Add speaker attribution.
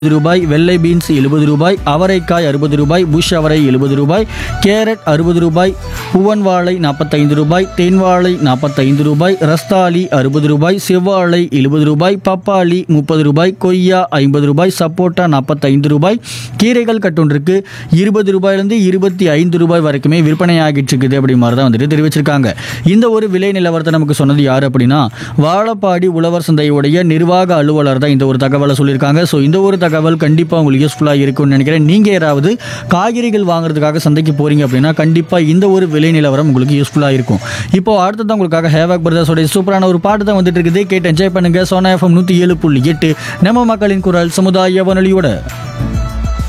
Speaker 1: ரூபாய் வெள்ளை பீன்ஸ் எழுபது ரூபாய் அவரைக்காய் அறுபது ரூபாய் புஷ் அவரை எழுபது ரூபாய் கேரட் அறுபது ரூபாய் புவன் வாழை நாற்பத்தைந்து ரூபாய் தேன் வாழை நாற்பத்தைந்து ரூபாய் ரஸ்தாலி அறுபது ரூபாய் செவ்வாழை எழுபது ரூபாய் பப்பாளி முப்பது ரூபாய் கொய்யா ஐம்பது ரூபாய் சப்போட்டா நாற்பத்தைந்து ரூபாய் கீரைகள் கட்டொன்றுக்கு இருபது ரூபாயிலிருந்து இருபத்தி ஐந்து ரூபாய் வரைக்குமே விற்பனை ஆகிட்டு இருக்குது அப்படி மாதிரி தான் வந்துட்டு தெரிவிச்சிருக்காங்க இந்த ஒரு விலை நிலவரத்தை நமக்கு சொன்னது யார் அப்படின்னா வாழப்பாடி உழவர் சந்தையுடைய நிர்வாக அலுவலர் தான் இந்த ஒரு தகவலை சொல்லியிருக்காங்க ஸோ இந்த ஒரு தகவல் கண்டிப்பாக உங்களுக்கு யூஸ்ஃபுல்லாக இருக்கும்னு நினைக்கிறேன் நீங்கள் யாராவது காய்கறிகள் வாங்குறதுக்காக சந்தைக்கு போகிறீங்க அப்படின்னா கண்டிப்பாக இந்த ஒரு விலை நிலவரம் உங்களுக்கு யூஸ்ஃபுல்லாக இருக்கும் இப்போ அடுத்ததான் உங்களுக்காக ஹேவாக் பிரதர்ஸோடைய சூப்பரான ஒரு பாட்டு தான் வந்துட்டு இருக்குது கேட்டு என்ஜாய் பண்ணுங்க சோனா எஃப்எம் நூற்றி ஏழு புள்ளி எட்டு நம்ம மக்களின் குரல் சமுதாய வானொலியோட